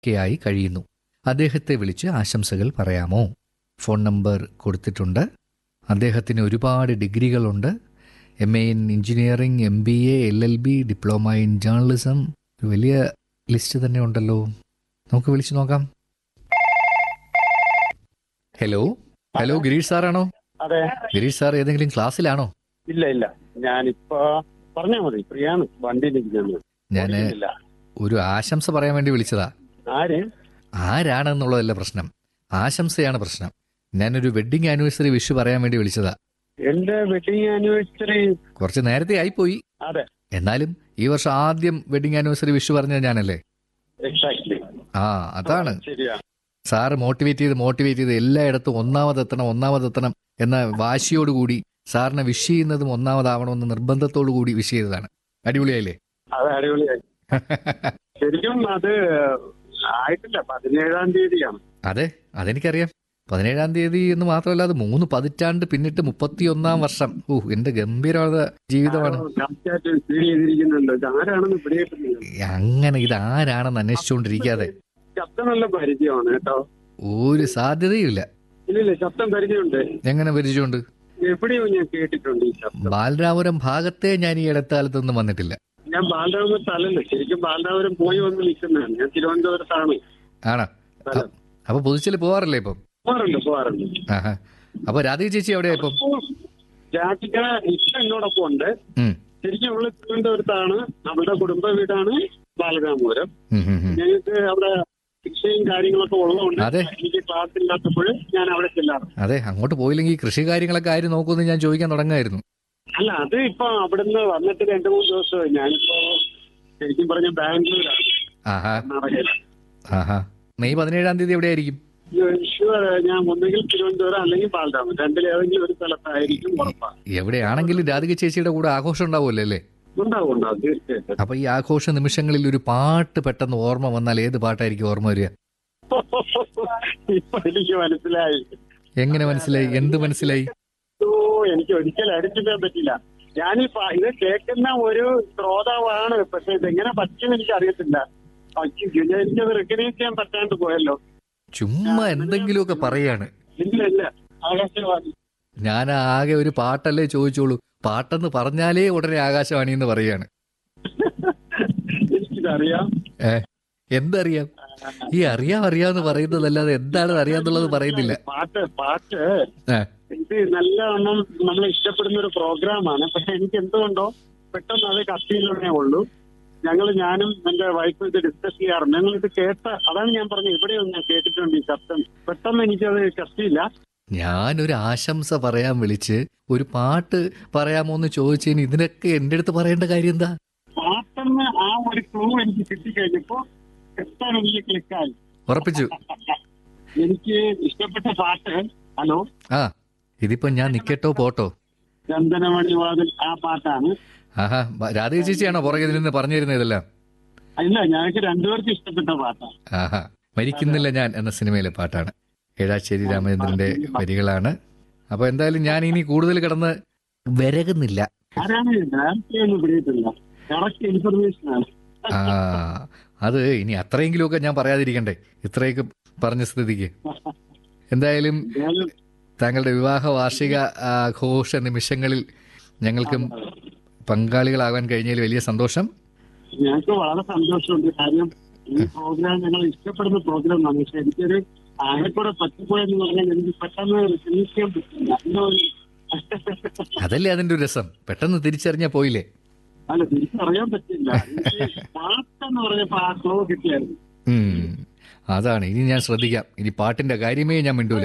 ഒക്കെയായി കഴിയുന്നു അദ്ദേഹത്തെ വിളിച്ച് ആശംസകൾ പറയാമോ ഫോൺ നമ്പർ കൊടുത്തിട്ടുണ്ട് അദ്ദേഹത്തിന് ഒരുപാട് ഡിഗ്രികളുണ്ട് M A in engineering M B A L L B diploma in journalism ഒരു വലിയ ലിസ്റ്റ് തന്നെ ഉണ്ടല്ലോ നമുക്ക് വിളിച്ചു നോക്കാം ഹലോ ഹലോ ഗിരീഷ് സാറാണോ അതെ ഗിരീഷ് സാർ ഏതെങ്കിലും ക്ലാസ്സിലാണോ ഇല്ല ഇല്ല ഞാനിപ്പോ പറഞ്ഞാ മതി ഫ്രീയാണ് വണ്ടിയിലിരിക്കുന്നത് ഞാൻ ഇല്ല ഒരു ആശംസ പറയാൻ വേണ്ടി വിളിച്ചതാ ആര് ആരാണെന്നുള്ളതല്ല പ്രശ്നം ആശംസയാണ് പ്രശ്നം ഞാനൊരു വെഡിങ് ആനിവേഴ്സറി വിഷു പറയാൻ വേണ്ടി വിളിച്ചതാ എന്റെ വെഡിങ് ആനിവേഴ്സറി കുറച്ച് നേരത്തെ ആയിപ്പോയി അതെ എന്നാലും ഈ വർഷം ആദ്യം വെഡിങ് ആനിവേഴ്സറി വിഷു പറഞ്ഞത് ഞാനല്ലേ എക്സാക്ട്ലി ആ അതാണ് ശരിയാ സാറ് മോട്ടിവേറ്റ് ചെയ്ത് മോട്ടിവേറ്റ് ചെയ്ത് എല്ലായിടത്തും ഒന്നാമതെത്തണം ഒന്നാമതെത്തണം എന്ന വാശിയോടുകൂടി സാറിനെ വിഷ് ചെയ്യുന്നതും ഒന്നാമതാവണമെന്ന് നിർബന്ധത്തോടു കൂടി വിഷ് ചെയ്തതാണ് അടിപൊളിയായില്ലേ അത് അടിപൊളിയായി ശരിക്കും അത് ആയിട്ടില്ല പതിനേഴാം തീയതിയാണ് അതെ അതെനിക്കറിയാം പതിനേഴാം തീയതി എന്ന് മാത്രമല്ല അത് മൂന്ന് പതിറ്റാണ്ട് പിന്നിട്ട് മുപ്പത്തിയൊന്നാം വർഷം ഓ എന്റെ ഗംഭീരമായ ജീവിതമാണ് കറക്റ്റായിട്ട് ഫീൽ ചെയ്തിരിക്കുന്നുണ്ട് ഇത് ആരാണെന്ന് പിടികിട്ടുന്നില്ല അങ്ങനെ ഇത് ആരാണെന്ന് അന്വേഷിച്ചുകൊണ്ടിരിക്കാതെ ശബ്ദം നല്ല പരിചയമാണ് കേട്ടോ ഒരു സാധ്യതയുമില്ല ഇല്ലില്ല ശബ്ദം പരിചയമുണ്ട് എങ്ങനെ പരിചയമുണ്ട് എവിടെയോ ഞാൻ കേട്ടിട്ടുണ്ട് ഈ ശബ്ദം ബാലരാപുരം ഭാഗത്തെ ഞാൻ ഈ ഇടക്കാലത്തൊന്നും വന്നിട്ടില്ല ഞാൻ ബാലരാമപുരത്ത് അല്ലല്ലോ ശരിക്കും ബാലരാമപുരം പോയി വന്ന് നിൽക്കുന്നതാണ് ഞാൻ തിരുവനന്തപുരത്താണ് ആണോ സ്ഥലം. അപ്പൊ പുതുച്ചിൽ പോവാറില്ലേ ഇപ്പം പോകാറുണ്ട് പോകാറുണ്ട് ആഹാ അപ്പൊ രാധിക ചേച്ചി എവിടെയാ ഇപ്പം ജാതിക ഇഷ്ടം എന്നോടൊപ്പം ഉണ്ട് ഉം. ശരിക്കും അവള് തിരുവനന്തപുരത്താണ് അവളുടെ കുടുംബ വീടാണ് ബാലരാമപുരം ഉം, ഉം, ഉം. ഞങ്ങൾക്ക് അവിടെ ശിക്ഷയും കാര്യങ്ങളൊക്കെ ഉള്ളതുകൊണ്ട് അതെ. എനിക്ക് ക്ലാസ് ഇല്ലാത്തപ്പോൾ ഞാൻ അവിടെ ചെല്ലാറ് അതെ അങ്ങോട്ട് പോയില്ലെങ്കിൽ കൃഷി കാര്യങ്ങളൊക്കെ ആര് നോക്കുമെന്ന് ഞാൻ ചോദിക്കാൻ തുടങ്ങായിരുന്നു അല്ല അത് ഇപ്പൊ അവിടുന്ന് വന്നിട്ട് രണ്ടു മൂന്ന് ദിവസമായി ഞാനിപ്പോ ശരിക്കും പറഞ്ഞ ബാംഗ്ലൂരാണ് ആഹാ കർണാടകയിലാണ് ആഹാ മെയ് പതിനേഴാം തീയതി എവിടെയായിരിക്കും ഷുവർ ഞാൻ ഒന്നുകിൽ തിരുവനന്തപുരം അല്ലെങ്കിൽ ബാലരാമൻ രണ്ടിലേതെങ്കിലും ഒരു സ്ഥലത്തായിരിക്കും ഉറപ്പാണ് എവിടെയാണെങ്കിലും രാധിക ചേച്ചിയുടെ കൂടെ ആഘോഷം ഉണ്ടാവുമല്ലോ അല്ലേ ഉണ്ടാവും ഉണ്ടാവും തീർച്ചയായിട്ടും അപ്പൊ ഈ ആഘോഷ നിമിഷങ്ങളിൽ ഒരു പാട്ട് പെട്ടെന്ന് ഓർമ്മ വന്നാൽ ഏത് പാട്ടായിരിക്കും ഓർമ്മ വരിക ഇപ്പൊ എനിക്ക് മനസ്സിലായി എങ്ങനെ മനസ്സിലായി എന്ത് മനസ്സിലായി ഓ എനിക്ക് ഒരിക്കലും അടിച്ചിട്ടാൻ പറ്റില്ല ഞാനിപ്പോ ഇത് കേൾക്കുന്ന ഒരു ശ്രോതാവാണ് പക്ഷെ ഇതെങ്ങനെ പറ്റുമെന്ന് എനിക്ക് അറിയത്തില്ല അയ്യോ, ഞാൻ എനിക്കത് റെക്കഗ്നൈസ് ചെയ്യാൻ പറ്റാണ്ട് പോയല്ലോ ചുമ്മാ എന്തെങ്കിലുമൊക്കെ പറയാണ് ഇല്ല ഇല്ല ആകാശവാണി ഞാൻ ആകെ ഒരു പാട്ടല്ലേ ചോദിച്ചോളൂ പാട്ടെന്ന് പറഞ്ഞാലേ ഉടനെ ആകാശവാണി എന്ന് പറയാണ് എനിക്കിതറിയാം ഏ എന്തറിയാം ഈ അറിയാം അറിയാന്ന് പറയുന്നതല്ലാതെ എന്താണെന്ന് അറിയാന്നുള്ളത് പറയുന്നില്ല പാട്ട് പാട്ട് ഏ, ഇത് നല്ലവണ്ണം നമ്മൾ ഇഷ്ടപ്പെടുന്ന ഒരു പ്രോഗ്രാമാണ് പക്ഷെ എനിക്ക് എന്തുകൊണ്ടോ പെട്ടെന്ന് അത് കത്തിയിലേ ഉള്ളൂ ഞങ്ങൾ ഞാനും എന്റെ വൈഫ് ഇത് ഡിസ്കസ് ചെയ്യാറുണ്ട് ഞങ്ങൾ ഇത് കേട്ട അതാണ് ഞാൻ പറഞ്ഞത് ഇവിടെയൊന്നും ഞാൻ കേട്ടിട്ടുണ്ട് ഈ ശബ്ദം പെട്ടെന്ന് എനിക്കത് കത്തിയില്ല ഞാനൊരു ആശംസ പറയാൻ വിളിച്ച് ഒരു പാട്ട് പറയാമോ എന്ന് ചോദിച്ചതിന് ഇതിനൊക്കെ എന്റെ അടുത്ത് പറയേണ്ട കാര്യം എന്താ പാട്ടെന്ന് ആ ഒരു ക്ലൂ എനിക്ക് കിട്ടിക്കഴിഞ്ഞപ്പോ പെട്ടെന്ന് എനിക്ക് ക്ലിക്കായി ഉറപ്പിച്ചു എനിക്ക് ഇഷ്ടപ്പെട്ട പാട്ട് ഹലോ ആ ഇതിപ്പോ ഞാൻ നിക്കട്ടോ പോട്ടോ ചന്ദനമണി വാതിൽ ആ പാട്ടാണ് ആഹാ ബ- രാധിക ചേച്ചിയാണോ പുറകെ നിന്ന് പറഞ്ഞു തരുന്നത് ഇതെല്ലാം ഇല്ല ഞങ്ങൾക്ക് രണ്ടുപേർക്കും ഇഷ്ടപ്പെട്ട പാട്ടാണ് ആഹാ മരിക്കുന്നില്ല ഞാൻ എന്ന സിനിമയിലെ പാട്ടാണ് ഏഴാശ്ശേരി രാമചന്ദ്രന്റെ വരികളാണ് അപ്പൊ എന്തായാലും ഞാൻ ഇനി കൂടുതൽ കിടന്ന് വിരകുന്നില്ല ആരാണ് ഡയറക്റ്റ് ഒന്നും പിടിയിട്ടില്ല കറക്റ്റ് ഇൻഫർമേഷൻ ആണ് ആ അത് ഇനി അത്രയെങ്കിലുമൊക്കെ ഞാൻ പറയാതിരിക്കണ്ടേ ഇത്രയൊക്കെ പറഞ്ഞ സ്ഥിതിക്ക് എന്തായാലും ഏതായാലും താങ്കളുടെ വിവാഹ വാർഷിക ആഘോഷ നിമിഷങ്ങളിൽ ഞങ്ങൾക്കും പങ്കാളികളാകാൻ കഴിഞ്ഞതിൽ വലിയ സന്തോഷം ഞങ്ങൾക്ക് വളരെ സന്തോഷമുണ്ട് കാര്യം ഈ പ്രോഗ്രാം ഞങ്ങൾ ഇഷ്ടപ്പെടുന്ന പ്രോഗ്രാമാണ് പക്ഷെ എനിക്കൊരു ആകെക്കൂടെ പറ്റിപ്പോയെന്ന് പറഞ്ഞാൽ എനിക്ക് പെട്ടെന്ന് ചിന്തിക്കാൻ പറ്റില്ല എന്തോ ഒരു- അതല്ലേ അതിന്റെ ഒരു രസം പെട്ടെന്ന് തിരിച്ചറിഞ്ഞാ പോയില്ലേ അല്ല തിരിച്ചറിയാൻ പറ്റില്ല എനിക്ക് പാട്ടെന്ന് പറഞ്ഞപ്പോ ആ ഫ്ലോ കിട്ടിയായിരുന്നു ഉം. അതാണ് ഇനി ഞാൻ ശ്രദ്ധിക്കാം ഇനി പാട്ടിന്റെ കാര്യമേ ഞാൻ മിണ്ടൂല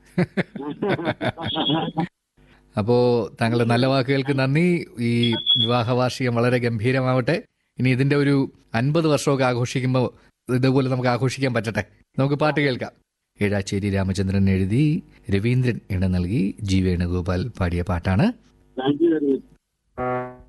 അപ്പോ താങ്കളുടെ നല്ല വാക്കുകൾക്ക് നന്ദി ഈ വിവാഹ വാർഷികം വളരെ ഗംഭീരമാവട്ടെ ഇനി ഇതിന്റെ ഒരു അൻപത് വർഷമൊക്കെ ആഘോഷിക്കുമ്പോൾ ഇതുപോലെ നമുക്ക് ആഘോഷിക്കാൻ പറ്റട്ടെ നമുക്ക് പാട്ട് കേൾക്കാം ഏഴാച്ചേരി രാമചന്ദ്രൻ എഴുതി രവീന്ദ്രൻ ഇണ നൽകി ജി വേണുഗോപാൽ പാടിയ പാട്ടാണ് താങ്ക് യു വെരി മച്ച്